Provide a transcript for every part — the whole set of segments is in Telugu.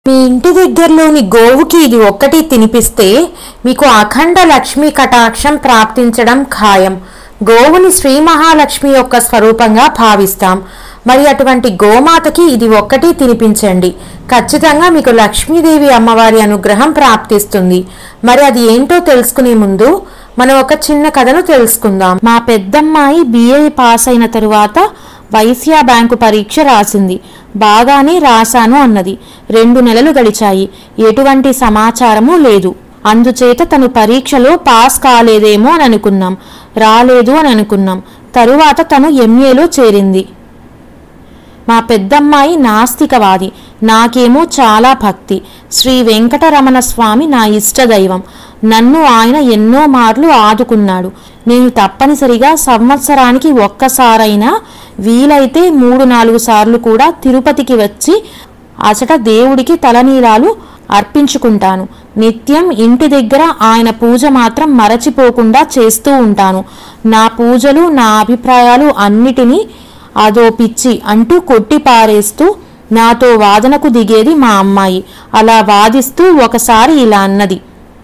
మీ ఇంటి దగ్గరలోని గోవుకి ఇది ఒక్కటి తినిపిస్తే మీకు అఖండ లక్ష్మీ కటాక్షం ప్రాప్తించడం ఖాయం గోవుని శ్రీ మహాలక్ష్మి యొక్క స్వరూపంగా భావిస్తాం మరి అటువంటి గోమాతకి ఇది ఒక్కటి తినిపించండి ఖచ్చితంగా మీకు లక్ష్మీదేవి అమ్మవారి అనుగ్రహం ప్రాప్తిస్తుంది మరి అది ఏంటో తెలుసుకునే ముందు మనం ఒక చిన్న కథను తెలుసుకుందాం మా పెద్దమ్మాయి బిఏ పాస్ అయిన తరువాత వైశ్య బ్యాంకు పరీక్ష రాసింది బాగానే రాశాను అన్నది రెండు నెలలు గడిచాయి ఎటువంటి సమాచారము లేదు అందుచేత తను పరీక్షలో పాస్ కాలేదేమో అని అనుకున్నాం రాలేదు అని అనుకున్నాం తరువాత తను ఎంఏలో చేరింది మా పెద్దమ్మాయి నాస్తికవాది నాకేమో చాలా భక్తి శ్రీ వెంకటరమణ స్వామి నా ఇష్టదైవం నన్ను ఆయన ఎన్నో మార్లు ఆదుకున్నాడు నేను తప్పనిసరిగా సంవత్సరానికి ఒక్కసారైనా వీలైతే మూడు నాలుగు సార్లు కూడా తిరుపతికి వచ్చి అచట దేవుడికి తలనీలాలు అర్పించుకుంటాను నిత్యం ఇంటి దగ్గర ఆయన పూజ మాత్రం మరచిపోకుండా చేస్తూ ఉంటాను నా పూజలు నా అభిప్రాయాలు అన్నిటినీ అదో పిచ్చి అంటూ కొట్టి పారేస్తూ నాతో వాదనకు దిగేది మా అమ్మాయి అలా వాదిస్తూ ఒకసారి ఇలా అన్నది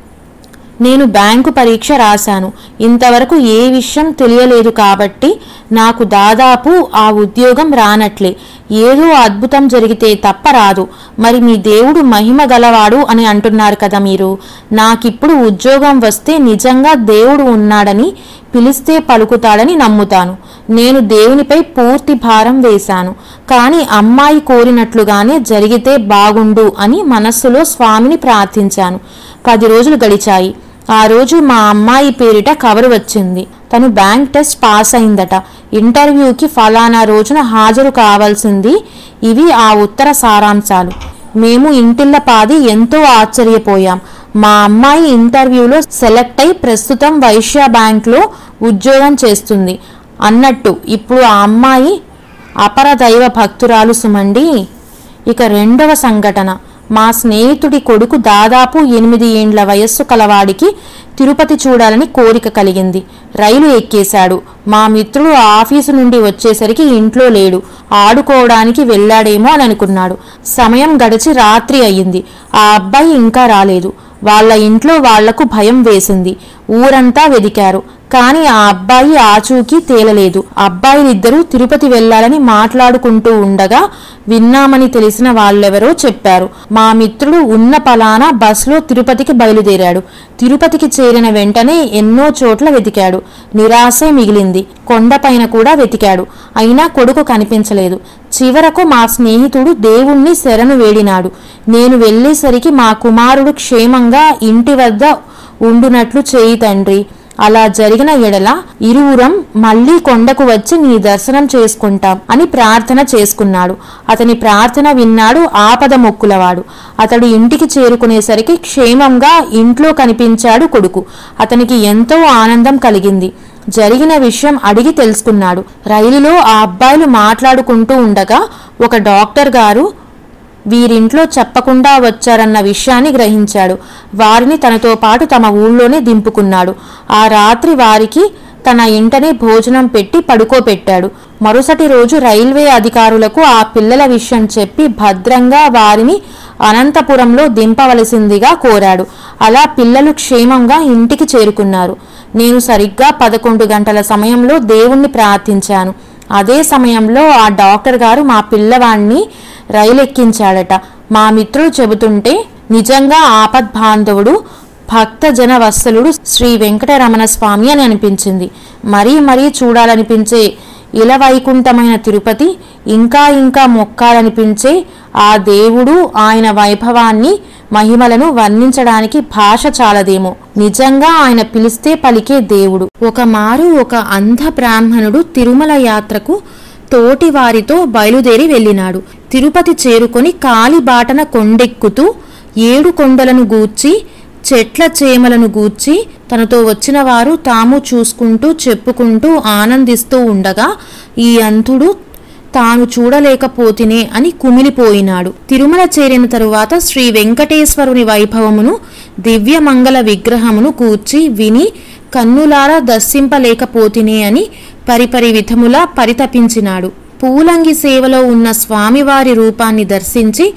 నేను బ్యాంకు పరీక్ష రాశాను ఇంతవరకు ఏ విషయం తెలియలేదు కాబట్టి నాకు దాదాపు ఆ ఉద్యోగం రానట్లే ఏదో అద్భుతం జరిగితే తప్ప రాదు మరి మీ దేవుడు మహిమ గలవాడు అని అంటున్నారు కదా మీరు నాకిప్పుడు ఉద్యోగం వస్తే నిజంగా దేవుడు ఉన్నాడని పిలిస్తే పలుకుతాడని నమ్ముతాను నేను దేవునిపై పూర్తి భారం వేశాను కానీ అమ్మాయి కోరినట్లుగానే జరిగితే బాగుండు అని మనస్సులో స్వామిని ప్రార్థించాను పది రోజులు గడిచాయి ఆ రోజు మా అమ్మాయి పేరిట కవర్ వచ్చింది తను బ్యాంక్ టెస్ట్ పాస్ అయిందట ఇంటర్వ్యూకి ఫలానా రోజున హాజరు కావాల్సింది ఇవి ఆ ఉత్తర సారాంశాలు మేము ఇంటిల్ల పాది ఎంతో ఆశ్చర్యపోయాం మా అమ్మాయి ఇంటర్వ్యూలో సెలెక్ట్ అయి ప్రస్తుతం వైశ్య బ్యాంక్లో ఉద్యోగం చేస్తుంది అన్నట్టు ఇప్పుడు ఆ అమ్మాయి అపర దైవ భక్తురాలు సుమండి ఇక రెండవ సంఘటన మా స్నేహితుడి కొడుకు దాదాపు ఎనిమిది ఏండ్ల వయస్సు కలవాడికి తిరుపతి చూడాలని కోరిక కలిగింది రైలు ఎక్కేశాడు మా మిత్రుడు ఆఫీసు నుండి వచ్చేసరికి ఇంట్లో లేడు ఆడుకోవడానికి వెళ్ళాడేమో అని అనుకున్నాడు సమయం గడిచి రాత్రి అయ్యింది ఆ అబ్బాయి ఇంకా రాలేదు వాళ్ళ ఇంట్లో వాళ్లకు భయం వేసింది ఊరంతా వెదికారు కానీ ఆ అబ్బాయి ఆచూకీ తేలలేదు అబ్బాయిలిద్దరూ తిరుపతి వెళ్లాలని మాట్లాడుకుంటూ ఉండగా విన్నామని తెలిసిన వాళ్ళెవరో చెప్పారు మా మిత్రుడు ఉన్న పలానా బస్లో తిరుపతికి బయలుదేరాడు తిరుపతికి చేరిన వెంటనే ఎన్నో చోట్ల వెతికాడు నిరాశే మిగిలింది కొండపైన కూడా వెతికాడు అయినా కొడుకు కనిపించలేదు చివరకు మా స్నేహితుడు దేవుణ్ణి శరణు వేడినాడు నేను వెళ్ళేసరికి మా కుమారుడు క్షేమంగా ఇంటి వద్ద ఉండునట్లు చేయి తండ్రి అలా జరిగిన ఎడల ఇరువురం మళ్ళీ కొండకు వచ్చి నీ దర్శనం చేసుకుంటాం అని ప్రార్థన చేసుకున్నాడు అతని ప్రార్థన విన్నాడు ఆపద మొక్కులవాడు అతడు ఇంటికి చేరుకునేసరికి క్షేమంగా ఇంట్లో కనిపించాడు కొడుకు అతనికి ఎంతో ఆనందం కలిగింది జరిగిన విషయం అడిగి తెలుసుకున్నాడు రైలులో ఆ అబ్బాయిలు మాట్లాడుకుంటూ ఉండగా ఒక డాక్టర్ గారు వీరింట్లో చెప్పకుండా వచ్చారన్న విషయాన్ని గ్రహించాడు వారిని తనతో పాటు తమ ఊళ్ళోనే దింపుకున్నాడు ఆ రాత్రి వారికి తన ఇంటనే భోజనం పెట్టి పడుకోపెట్టాడు మరుసటి రోజు రైల్వే అధికారులకు ఆ పిల్లల విషయం చెప్పి భద్రంగా వారిని అనంతపురంలో దింపవలసిందిగా కోరాడు అలా పిల్లలు క్షేమంగా ఇంటికి చేరుకున్నారు నేను సరిగ్గా పదకొండు గంటల సమయంలో దేవుణ్ణి ప్రార్థించాను అదే సమయంలో ఆ డాక్టర్ గారు మా పిల్లవాణ్ణి రైలెక్కించాడట మా మిత్రుడు చెబుతుంటే నిజంగా ఆపద్బాంధవుడు భక్తజన వత్సలుడు శ్రీ వెంకటరమణ స్వామి అని అనిపించింది మరీ మరీ చూడాలనిపించే ఇలవైకుంఠమైన తిరుపతి ఇంకా ఇంకా మొక్కాలనిపించే ఆ దేవుడు ఆయన వైభవాన్ని మహిమలను వర్ణించడానికి భాష చాలదేమో నిజంగా ఆయన పిలిస్తే పలికే దేవుడు ఒక మారు ఒక అంధ బ్రాహ్మణుడు తిరుమల యాత్రకు తోటి వారితో బయలుదేరి వెళ్ళినాడు తిరుపతి చేరుకొని కాలిబాటన కొండెక్కుతూ ఏడు కొండలను గూర్చి చెట్ల చేమలను గూర్చి తనతో వచ్చిన వారు తాము చూసుకుంటూ చెప్పుకుంటూ ఆనందిస్తూ ఉండగా ఈ అంతుడు తాను చూడలేకపోతినే అని కుమిలిపోయినాడు తిరుమల చేరిన తరువాత శ్రీ వెంకటేశ్వరుని వైభవమును దివ్యమంగళ విగ్రహమును కూర్చి విని కన్నులారా దర్శింపలేకపోతినే అని పరిపరి విధములా పరితపించినాడు పూలంగి సేవలో ఉన్న స్వామివారి రూపాన్ని దర్శించి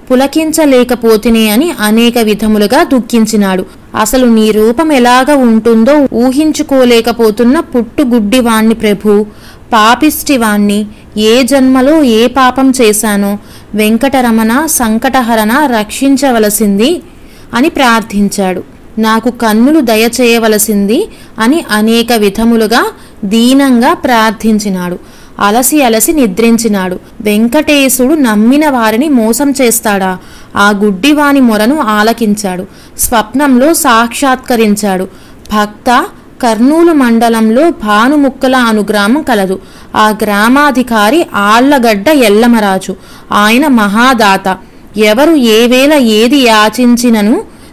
పులకించలేకపోతినే అని అనేక విధములుగా దుఃఖించినాడు అసలు నీ రూపం ఎలాగ ఉంటుందో ఊహించుకోలేకపోతున్న పుట్టుగుడ్డివాణ్ణి ప్రభు పాపిష్టివాణ్ణి ఏ జన్మలో ఏ పాపం చేశానో వెంకటరమణ సంకటహరణ రక్షించవలసింది అని ప్రార్థించాడు నాకు కన్నులు దయచేయవలసింది అని అనేక విధములుగా దీనంగా ప్రార్థించినాడు అలసి అలసి నిద్రించినాడు వెంకటేశుడు నమ్మిన వారిని మోసం చేస్తాడా ఆ గుడ్డివాని మొరను ఆలకించాడు స్వప్నంలో సాక్షాత్కరించాడు భక్త కర్నూలు మండలంలో భానుముక్కల అను గ్రామం కలదు ఆ గ్రామాధికారి ఆళ్లగడ్డ ఎల్లమరాజు ఆయన మహాదాత ఎవరు ఏవేళ ఏది యాచించినను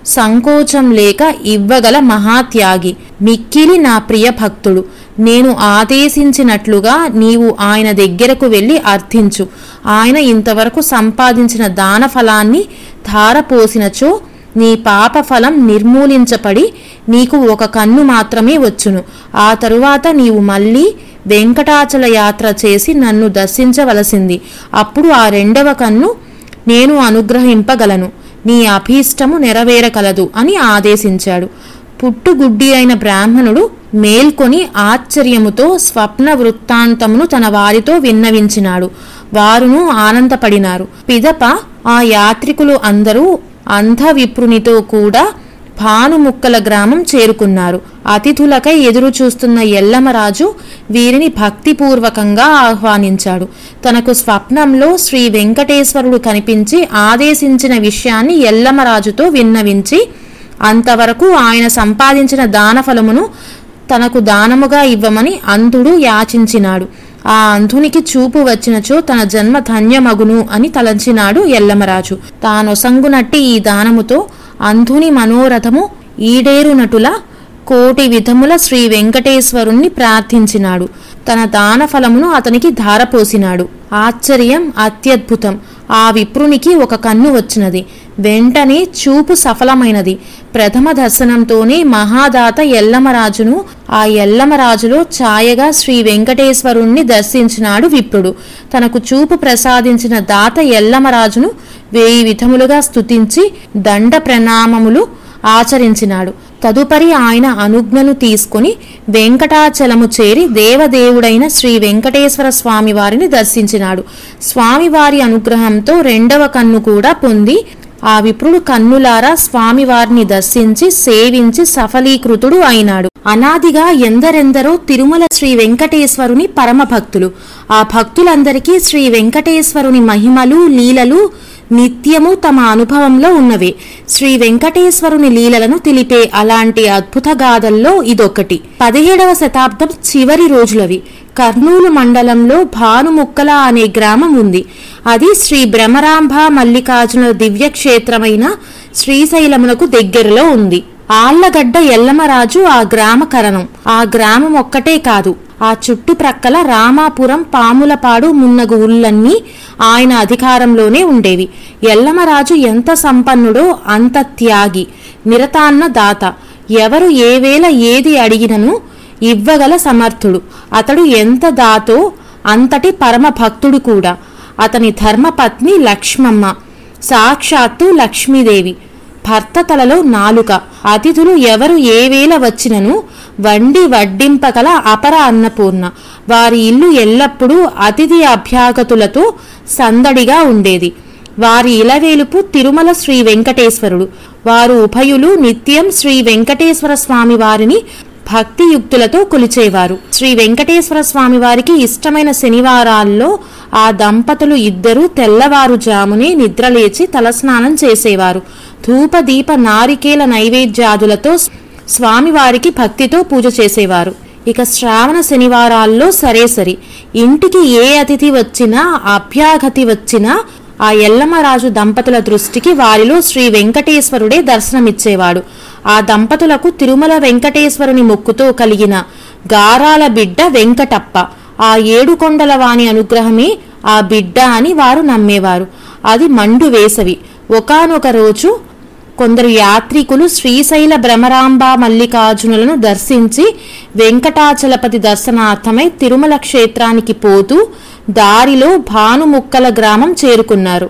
సంకోచం లేక ఇవ్వగల మహాత్యాగి మిక్కిలి నా ప్రియ భక్తుడు నేను ఆదేశించినట్లుగా నీవు ఆయన దగ్గరకు వెళ్ళి అర్థించు ఆయన ఇంతవరకు సంపాదించిన దాన ఫలాన్ని ధారపోసినచో నీ పాప ఫలం నిర్మూలించబడి నీకు ఒక కన్ను మాత్రమే వచ్చును ఆ తరువాత నీవు మళ్ళీ వెంకటాచల యాత్ర చేసి నన్ను దర్శించవలసింది అప్పుడు ఆ రెండవ కన్ను నేను అనుగ్రహింపగలను నీ అభీష్టము నెరవేరగలదు అని ఆదేశించాడు పుట్టుగుడ్డి అయిన బ్రాహ్మణుడు మేల్కొని ఆశ్చర్యముతో స్వప్న వృత్తాంతమును తన వారితో విన్నవించినాడు వారును ఆనందపడినారు పిదప ఆ యాత్రికులు అందరూ అంధవిప్రునితో కూడా భానుముక్కల గ్రామం చేరుకున్నారు అతిథులకై ఎదురు చూస్తున్న ఎల్లమరాజు వీరిని భక్తిపూర్వకంగా ఆహ్వానించాడు తనకు స్వప్నంలో శ్రీ వెంకటేశ్వరుడు కనిపించి ఆదేశించిన విషయాన్ని ఎల్లమరాజుతో విన్నవించి అంతవరకు ఆయన సంపాదించిన దానఫలమును తనకు దానముగా ఇవ్వమని అంధుడు యాచించినాడు ఆ అంధునికి చూపు వచ్చినచో తన జన్మ ధన్యమగును అని తలంచినాడు ఎల్లమరాజు తానొసంగునట్టి ఈ దానముతో అంధుని మనోరథము ఈడేరునటుల కోటి విధముల శ్రీ వెంకటేశ్వరుణ్ణి ప్రార్థించినాడు తన దాన ఫలమును అతనికి ధారపోసినాడు ఆశ్చర్యం అత్యద్భుతం ఆ విప్రునికి ఒక కన్ను వచ్చినది వెంటనే చూపు సఫలమైనది ప్రథమ దర్శనంతోనే మహాదాత ఎల్లమరాజును ఆ ఎల్లమరాజులో ఛాయగా శ్రీ వెంకటేశ్వరుణ్ణి దర్శించినాడు విప్రుడు తనకు చూపు ప్రసాదించిన దాత ఎల్లమరాజును వేయి విధములుగా స్తుతించి దండ ప్రణామములు ఆచరించినాడు తదుపరి ఆయన అనుజ్ఞను తీసుకుని వెంకటాచలము చేరి దేవదేవుడైన శ్రీ వెంకటేశ్వర స్వామి వారిని దర్శించినాడు స్వామివారి అనుగ్రహంతో రెండవ కన్ను కూడా పొంది ఆ విప్రుడు కన్నులారా స్వామివారిని దర్శించి సేవించి సఫలీకృతుడు అయినాడు అనాదిగా ఎందరెందరో తిరుమల శ్రీ వెంకటేశ్వరుని పరమ భక్తులు ఆ భక్తులందరికీ శ్రీ వెంకటేశ్వరుని మహిమలు లీలలు నిత్యము తమ అనుభవంలో ఉన్నవే శ్రీ వెంకటేశ్వరుని లీలలను తెలిపే అలాంటి అద్భుత గాథల్లో ఇదొకటి పదిహేడవ శతాబ్దం చివరి రోజులవి కర్నూలు మండలంలో భానుముక్కల అనే గ్రామం ఉంది అది శ్రీ భ్రమరాంభ మల్లికార్జున దివ్యక్షేత్రమైన శ్రీశైలమునకు దగ్గరలో ఉంది ఆళ్లగడ్డ ఎల్లమరాజు ఆ గ్రామ కరణం ఆ గ్రామం ఒక్కటే కాదు ఆ చుట్టుప్రక్కల రామాపురం పాములపాడు మున్నగు ఊళ్ళన్నీ ఆయన అధికారంలోనే ఉండేవి ఎల్లమరాజు ఎంత సంపన్నుడో అంత త్యాగి నిరతాన్న దాత ఎవరు ఏవేళ ఏది అడిగినను ఇవ్వగల సమర్థుడు అతడు ఎంత దాతో అంతటి పరమ భక్తుడు కూడా అతని ధర్మపత్ని లక్ష్మమ్మ సాక్షాత్తు లక్ష్మీదేవి భర్త తలలో నాలుక అతిథులు ఎవరు ఏవేళ వచ్చినను వండి వడ్డింపగల అపర అన్నపూర్ణ వారి ఇల్లు ఎల్లప్పుడూ అతిథి అభ్యాగతులతో సందడిగా ఉండేది వారి ఇలవేలుపు తిరుమల శ్రీ వెంకటేశ్వరుడు వారు ఉభయులు నిత్యం శ్రీ వెంకటేశ్వర స్వామి వారిని భక్తియుక్తులతో కొలిచేవారు శ్రీ వెంకటేశ్వర స్వామి వారికి ఇష్టమైన శనివారాల్లో ఆ దంపతులు ఇద్దరూ తెల్లవారుజామునే నిద్రలేచి తలస్నానం చేసేవారు ధూపదీప నారికేల నైవేద్యాదులతో స్వామివారికి భక్తితో పూజ చేసేవారు ఇక శ్రావణ శనివారాల్లో సరే సరి ఇంటికి ఏ అతిథి వచ్చినా అభ్యాగతి వచ్చినా ఆ ఎల్లమ్మరాజు దంపతుల దృష్టికి వారిలో శ్రీ వెంకటేశ్వరుడే దర్శనమిచ్చేవాడు ఆ దంపతులకు తిరుమల వెంకటేశ్వరుని మొక్కుతో కలిగిన గారాల బిడ్డ వెంకటప్ప ఆ ఏడు కొండల వాని అనుగ్రహమే ఆ బిడ్డ అని వారు నమ్మేవారు అది మండు వేసవి ఒకానొక రోజు కొందరు యాత్రికులు శ్రీశైల భ్రమరాంబ మల్లికార్జునులను దర్శించి వెంకటాచలపతి దర్శనార్థమై తిరుమల క్షేత్రానికి పోతూ దారిలో భానుముక్కల గ్రామం చేరుకున్నారు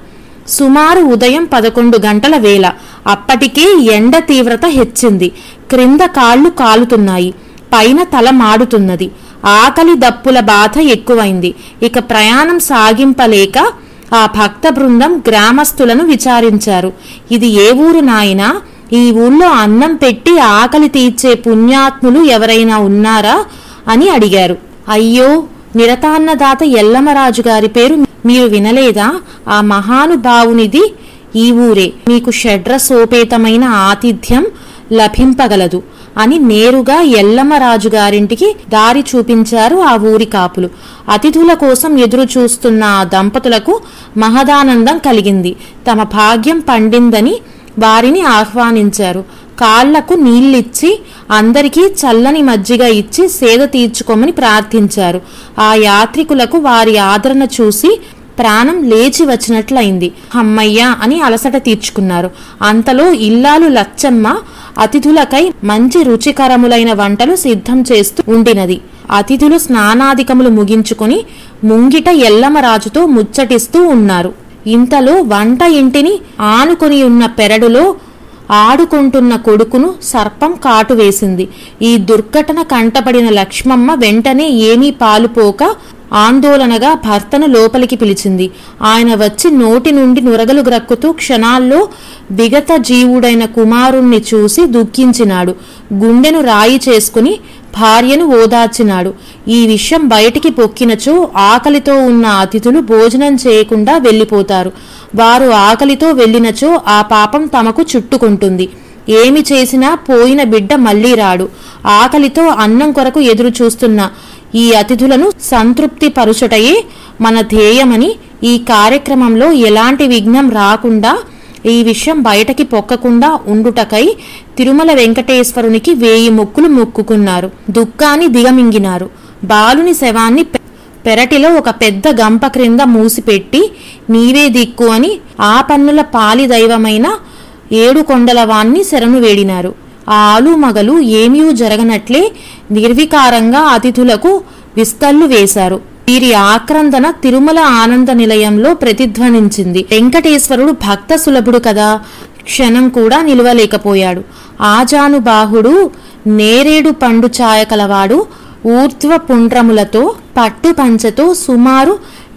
సుమారు ఉదయం పదకొండు గంటల వేళ అప్పటికే ఎండ తీవ్రత హెచ్చింది క్రింద కాళ్ళు కాలుతున్నాయి పైన తల మాడుతున్నది ఆకలి దప్పుల బాధ ఎక్కువైంది ఇక ప్రయాణం సాగింపలేక ఆ భక్త బృందం గ్రామస్తులను విచారించారు ఇది ఏ ఊరు నాయనా ఈ ఊళ్ళో అన్నం పెట్టి ఆకలి తీర్చే పుణ్యాత్ములు ఎవరైనా ఉన్నారా అని అడిగారు అయ్యో నిరతాన్నదాత ఎల్లమరాజు గారి పేరు మీరు వినలేదా ఆ మహానుభావునిది ఈ ఊరే మీకు షడ్రసోపేతమైన ఆతిథ్యం లభింపగలదు అని నేరుగా ఎల్లమ్మరాజు గారింటికి దారి చూపించారు ఆ ఊరి కాపులు అతిథుల కోసం ఎదురు చూస్తున్న ఆ దంపతులకు మహదానందం కలిగింది తమ భాగ్యం పండిందని వారిని ఆహ్వానించారు కాళ్లకు నీళ్ళిచ్చి అందరికీ చల్లని మజ్జిగ ఇచ్చి సేద తీర్చుకోమని ప్రార్థించారు ఆ యాత్రికులకు వారి ఆదరణ చూసి ప్రాణం లేచి వచ్చినట్లయింది అమ్మయ్య అని అలసట తీర్చుకున్నారు అంతలో ఇల్లాలు లచ్చమ్మ అతిథులకై మంచి రుచికరములైన వంటలు సిద్ధం చేస్తూ ఉండినది అతిథులు స్నానాధికములు ముగించుకొని ముంగిట ఎల్లమరాజుతో ముచ్చటిస్తూ ఉన్నారు ఇంతలో వంట ఇంటిని ఆనుకొని ఉన్న పెరడులో ఆడుకుంటున్న కొడుకును సర్పం కాటు వేసింది ఈ దుర్ఘటన కంటపడిన లక్ష్మమ్మ వెంటనే ఏమీ పాలుపోక ఆందోళనగా భర్తను లోపలికి పిలిచింది ఆయన వచ్చి నోటి నుండి నురగలు గ్రక్కుతూ క్షణాల్లో విగత జీవుడైన కుమారుణ్ణి చూసి దుఃఖించినాడు గుండెను రాయి చేసుకుని భార్యను ఓదార్చినాడు ఈ విషయం బయటికి పొక్కినచో ఆకలితో ఉన్న అతిథులు భోజనం చేయకుండా వెళ్ళిపోతారు వారు ఆకలితో వెళ్ళినచో ఆ పాపం తమకు చుట్టుకుంటుంది ఏమి చేసినా పోయిన బిడ్డ మళ్ళీ రాడు ఆకలితో అన్నం కొరకు ఎదురు చూస్తున్న ఈ అతిథులను సంతృప్తి పరుచుటయే మన ధ్యేయమని ఈ కార్యక్రమంలో ఎలాంటి విఘ్నం రాకుండా ఈ విషయం బయటకి పొక్కకుండా ఉండుటకై తిరుమల వెంకటేశ్వరునికి వేయి మొక్కులు మొక్కుకున్నారు దుఃఖాన్ని దిగమింగినారు బాలుని శవాన్ని పె- పెరటిలో ఒక పెద్ద గంప క్రింద మూసిపెట్టి నీవే దిక్కు అని ఆ పన్నుల పాలి దైవమైన ఏడు కొండల వాణ్ణి శరణు వేడినారు ఆ ఆలు మగలు ఏమీ జరగనట్లే నిర్వికారంగా అతిథులకు విస్తళ్ళు వేశారు వీరి ఆక్రందన తిరుమల ఆనంద నిలయంలో ప్రతిధ్వనించింది వెంకటేశ్వరుడు భక్త సులభుడు కదా క్షణం కూడా నిలవలేకపోయాడు ఆజానుబాహుడు నేరేడు పండు ఛాయ కలవాడు ఊర్ధ్వ పుండ్రములతో పట్టు పంచతో సుమారు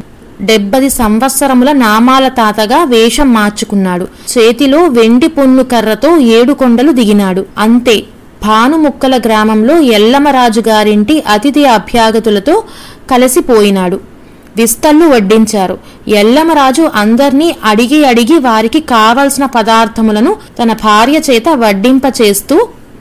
డెబ్బది సంవత్సరముల నామాల తాతగా వేషం మార్చుకున్నాడు చేతిలో వెండి పొన్ను కర్రతో ఏడు కొండలు దిగినాడు అంతే భానుముక్కల గ్రామంలో ఎల్లమరాజు గారింటి అతిథి అభ్యాగతులతో కలిసిపోయినాడు విస్తళ్ళు వడ్డించారు ఎల్లమరాజు అందర్నీ అడిగి అడిగి వారికి కావలసిన పదార్థములను తన భార్య చేత వడ్డింపచేస్తూ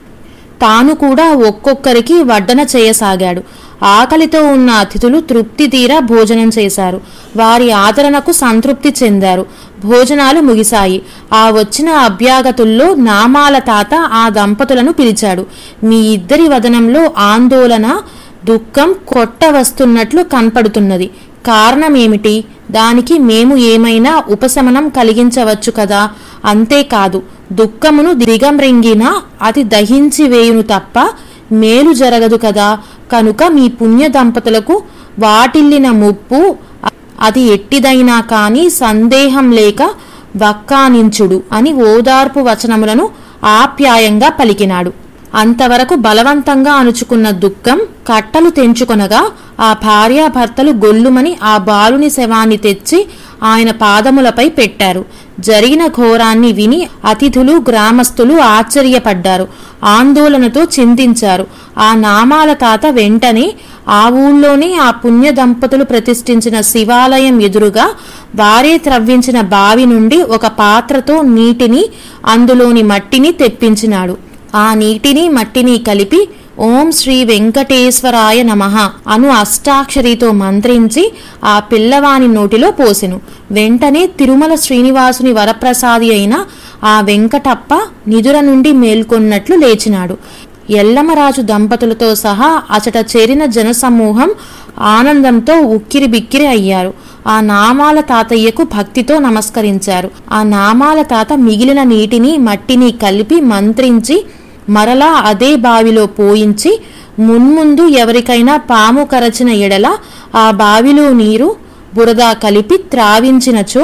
తాను కూడా ఒక్కొక్కరికి వడ్డన చేయసాగాడు ఆకలితో ఉన్న అతిథులు తృప్తి తీరా భోజనం చేశారు వారి ఆదరణకు సంతృప్తి చెందారు భోజనాలు ముగిశాయి ఆ వచ్చిన అభ్యాగతుల్లో నామాల తాత ఆ దంపతులను పిలిచాడు మీ ఇద్దరి వదనంలో ఆందోళన దుఃఖం కొట్ట వస్తున్నట్లు కనపడుతున్నది కారణమేమిటి దానికి మేము ఏమైనా ఉపశమనం కలిగించవచ్చు కదా అంతేకాదు దుఃఖమును దిగమ్రింగిన అది దహించి వేయును తప్ప మేలు జరగదు కదా కనుక మీ పుణ్య దంపతులకు వాటిల్లిన ముప్పు అది ఎట్టిదైనా కాని సందేహం లేక వక్కానించుడు అని ఓదార్పు వచనములను ఆప్యాయంగా పలికినాడు అంతవరకు బలవంతంగా అణుచుకున్న దుఃఖం కట్టలు తెంచుకొనగా ఆ భార్యాభర్తలు గొల్లుమని ఆ బాలుని శవాన్ని తెచ్చి ఆయన పాదములపై పెట్టారు జరిగిన ఘోరాన్ని విని అతిథులు గ్రామస్తులు ఆశ్చర్యపడ్డారు ఆందోళనతో చింతించారు ఆ నామాల తాత వెంటనే ఆ ఊళ్ళోనే ఆ పుణ్య దంపతులు ప్రతిష్ఠించిన శివాలయం ఎదురుగా వారే త్రవ్వించిన బావి నుండి ఒక పాత్రతో నీటిని అందులోని మట్టిని తెప్పించినాడు ఆ నీటిని మట్టిని కలిపి ఓం శ్రీ వెంకటేశ్వరాయ నమః అను అష్టాక్షరితో మంత్రించి ఆ పిల్లవాని నోటిలో పోసెను వెంటనే తిరుమల శ్రీనివాసుని వరప్రసాది అయిన ఆ వెంకటప్ప నిదుర నుండి మేల్కొన్నట్లు లేచినాడు ఎల్లమరాజు దంపతులతో సహా అచట చేరిన జనసమూహం ఆనందంతో ఉక్కిరి బిక్కిరి అయ్యారు ఆ నామాల తాతయ్యకు భక్తితో నమస్కరించారు ఆ నామాల తాత మిగిలిన నీటిని మట్టిని కలిపి మంత్రించి మరలా అదే బావిలో పోయించి మున్ముందు ఎవరికైనా పాము కరచిన ఎడల ఆ బావిలో నీరు బురద కలిపి త్రావించినచో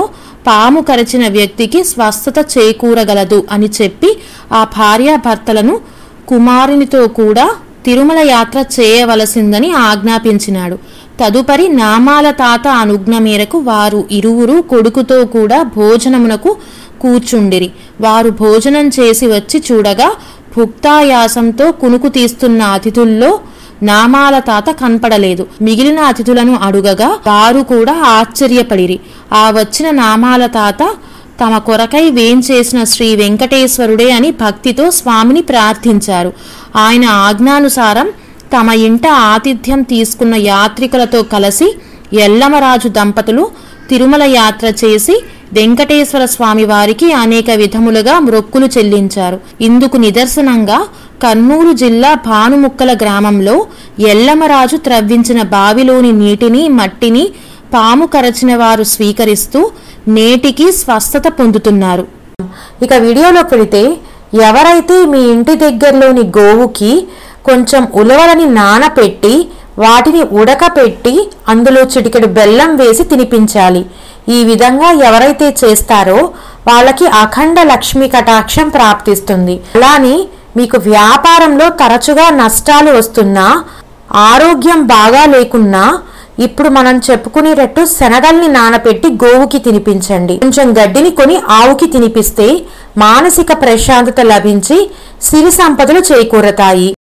పాము కరిచిన వ్యక్తికి స్వస్థత చేకూరగలదు అని చెప్పి ఆ భార్యాభర్తలను కుమారునితో కూడా తిరుమల యాత్ర చేయవలసిందని ఆజ్ఞాపించినాడు తదుపరి నామాల తాత అనుజ్ఞ మేరకు వారు ఇరువురు కొడుకుతో కూడా భోజనమునకు కూర్చుండిరి వారు భోజనం చేసి వచ్చి చూడగా భుక్తాయాసంతో కునుకు తీస్తున్న అతిథుల్లో నామాల తాత కనపడలేదు మిగిలిన అతిథులను అడుగగా వారు కూడా ఆశ్చర్యపడిరి ఆ వచ్చిన నామాల తాత తమ కొరకై వేంచేసిన శ్రీ వెంకటేశ్వరుడే అని భక్తితో స్వామిని ప్రార్థించారు ఆయన ఆజ్ఞానుసారం తమ ఇంట ఆతిథ్యం తీసుకున్న యాత్రికులతో కలిసి ఎల్లమరాజు దంపతులు తిరుమల యాత్ర చేసి వెంకటేశ్వర స్వామి వారికి అనేక విధములుగా మ్రొక్కులు చెల్లించారు ఇందుకు నిదర్శనంగా కర్నూలు జిల్లా భానుముక్కల గ్రామంలో ఎల్లమరాజు త్రవ్వించిన బావిలోని నీటిని మట్టిని పాము కరచిన వారు స్వీకరిస్తూ నేటికి స్వస్థత పొందుతున్నారు ఇక వీడియోలోకి వెళితే ఎవరైతే మీ ఇంటి దగ్గరలోని గోవుకి కొంచెం ఉలవలని నానపెట్టి వాటిని ఉడకపెట్టి అందులో చిటికెడు బెల్లం వేసి తినిపించాలి ఈ విధంగా ఎవరైతే చేస్తారో వాళ్ళకి అఖండ లక్ష్మీ కటాక్షం ప్రాప్తిస్తుంది అలానే మీకు వ్యాపారంలో తరచుగా నష్టాలు వస్తున్నా ఆరోగ్యం బాగా లేకున్నా ఇప్పుడు మనం చెప్పుకునేటట్టు శనగల్ని నానపెట్టి గోవుకి తినిపించండి కొంచెం గడ్డిని కొని ఆవుకి తినిపిస్తే మానసిక ప్రశాంతత లభించి సిరి సంపదలు చేకూరతాయి